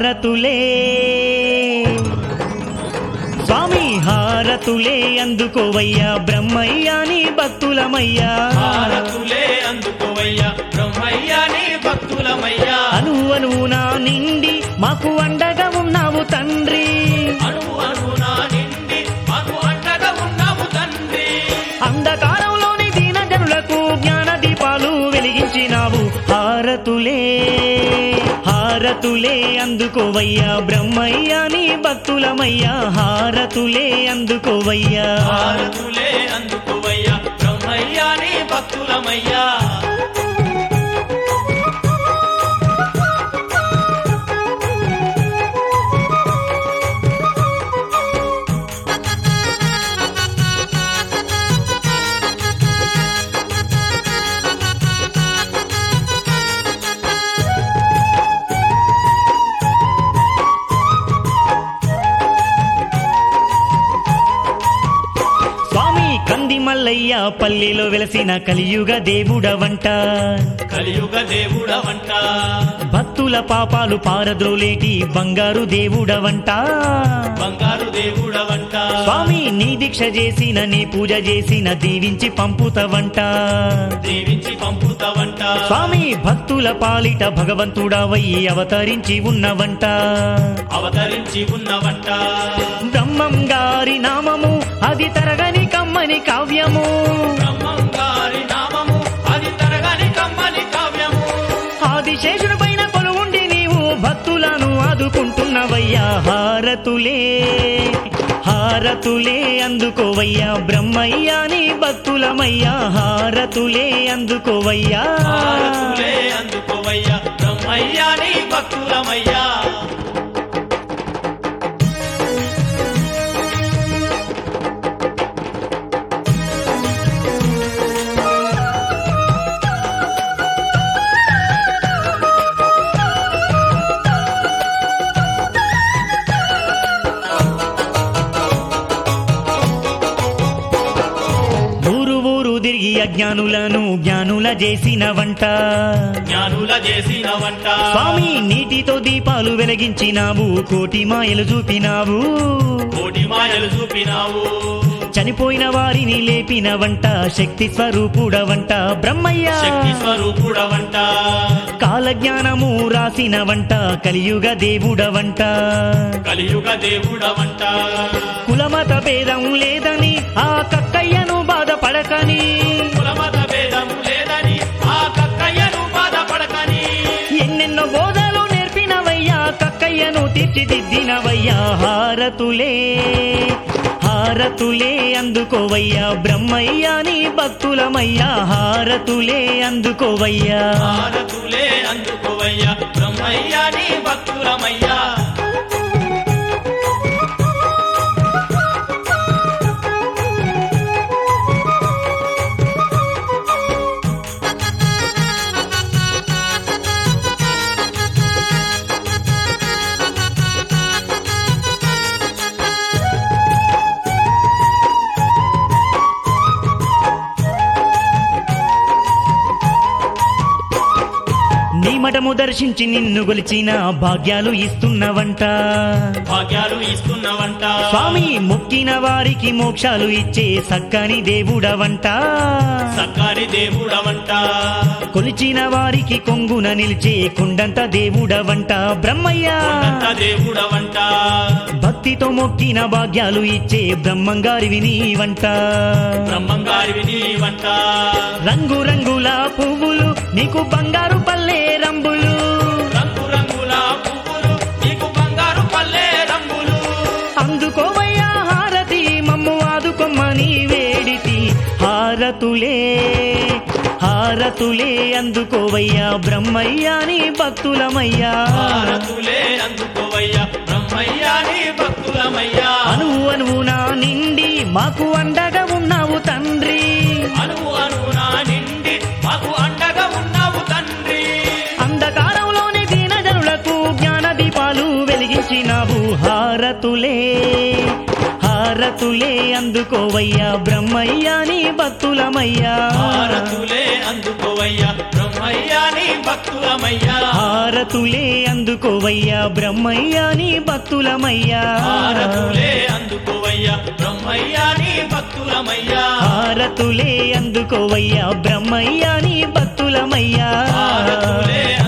హారతులే స్వామి హారతులే అందుకోవయ్యా బ్రహ్మయ్యా నీ భక్తులమయ్యా హారతులే అందుకోవయ్యా బ్రహ్మయ్యా నీ భక్తులమయ్యా అనువనువునా నిండి మాకు అండగా ఉన్నావు తండ్రి అణువు అణువునా నిండి మాకు అండగా ఉన్నావు తండ్రి అంధకారంలోని దీన జనులకు జ్ఞాన దీపాలు వెలిగించినావు హారతులే హారతులే అందుకోవయ్యా బ్రహ్మయ్యా నీ భక్తులమయ్యా హారతులే అందుకోవయ్యా హారతులే అందుకోవయ్యా బ్రహ్మయ్యా నీ భక్తులమయ్యా స్వామి కంది మల్లయ్య పల్లెలో వెలసిన కలియుగ దేవుడవంట కలియుగ దేవుడవంట భక్తుల పాపాలు పారద్రోలేటి బంగారు దేవుడవంట బంగారు దేవుడవంట స్వామి నీ దీక్ష చేసిన నీ పూజ చేసిన దీవించి పంపుతవంట దీవించి పంపుతావంట స్వామి భక్తుల పాలిట భగవంతుడవయ్యి అవతరించి ఉన్నవంట అవతరించి ఉన్నవంట బ్రహ్మం గారి నామము అది తరగని కమ్మని కావ్యము బ్రహ్మం గారి నామము అది తరగని కమ్మని కావ్యము ఆదిశేషుని పైన కొలువుండి నీవు భక్తులను ఆదుకుంటున్నవయ్యా హారతులే హారతులే అందుకోవయ్యా బ్రహ్మయ్యా నీ భక్తులమయ్యా హారతులే అందుకోవయ్యా హారతులే అందుకోవయ్యా బ్రహ్మయ్యా నీ భక్తులమయ్యా ఊరు ఊరు తిరిగి అజ్ఞానులను జ్ఞానుల చేసిన వంట జ్ఞానుల చేసిన వంట స్వామి నీటితో దీపాలు వెలిగించినావు కోటి మాయలు చూపినావు కోటి మాయలు చూపినావు చనిపోయిన వారిని లేపిన వంట శక్తి స్వరూపుడవంట బ్రహ్మయ్య శక్తి స్వరూపుడవంట కాలజ్ఞానము రాసిన వంట కలియుగ దేవుడవంట కలియుగ దేవుడవంట కులమత భేదం లేదని ఆ కక్కయ్యను బాధపడకని కులమత భేదం లేదని ఆ కక్కయ్యను బాధపడకని ఎన్నెన్నో బోధలు నేర్పినవయ్యా కక్కయ్యను తీర్చిదిద్దినవయ్యా హారతులే హారతులే అందుకోవయ్యా బ్రహ్మయ్యా నీ భక్తులమయ్యా హారతులే అందుకోవయ్యా హారతులే అందుకోవయ్యా బ్రహ్మయ్యా నీ భక్తులమయ్యా నీ మఠము దర్శించి నిన్ను గొలిచిన భాగ్యాలు ఇస్తున్నవంట భాగ్యాలు ఇస్తున్నవంట స్వామి మొక్కిన వారికి మోక్షాలు ఇచ్చే సక్కని దేవుడవంట సర్కారి దేవుడవంట కొలిచిన వారికి కొంగున నిలిచే కొండంత దేవుడవంట బ్రహ్మయ్య కొండంత దేవుడవంట భక్తితో మొక్కిన భాగ్యాలు ఇచ్చే బ్రహ్మంగారివి నీవంట బ్రహ్మంగారివి నీవంట రంగు రంగుల పువ్వులు నీకు బంగారు పల్లె రంబులు రంగు రంగుల పువ్వులు నీకు బంగారు పల్లె రంగులు అందుకోవయ్యా హారతి మమ్ము ఆదుకొమ్మని వేడితి హారతులే హారతులే అందుకోవయ్యా బ్రహ్మయ్యా నీ భక్తులమయ్యా భారతులే అందుకోవయ్యా బ్రహ్మయ్యా నీ భక్తులమయ్యా అణువు అణువునా నిండి మాకు అండగా ఉన్నావు తండ్రి అణువు అణువునా నిండి మాకు అండగా ఉన్నావు తండ్రి అంధకారంలోని దీన జనులకు జ్ఞాన దీపాలు వెలిగించినావు హారతులే హార హారతులే అందుకోవయ్యా బ్రహ్మయ్యా నీ భక్తులమయ్యా హారతులే అందుకోవయ్యా బ్రహ్మయ్యా నీ భక్తులమయ్యా హారతులే అందుకోవయ్యా బ్రహ్మయ్యా నీ భక్తులమయ్యా హారతులే అందుకోవయ్యా బ్రహ్మయ్యా నీ భక్తులమయ్యా హారతులే అందుకోవయ్యా బ్రహ్మయ్యా నీ భక్తులమయ్యా హారతులే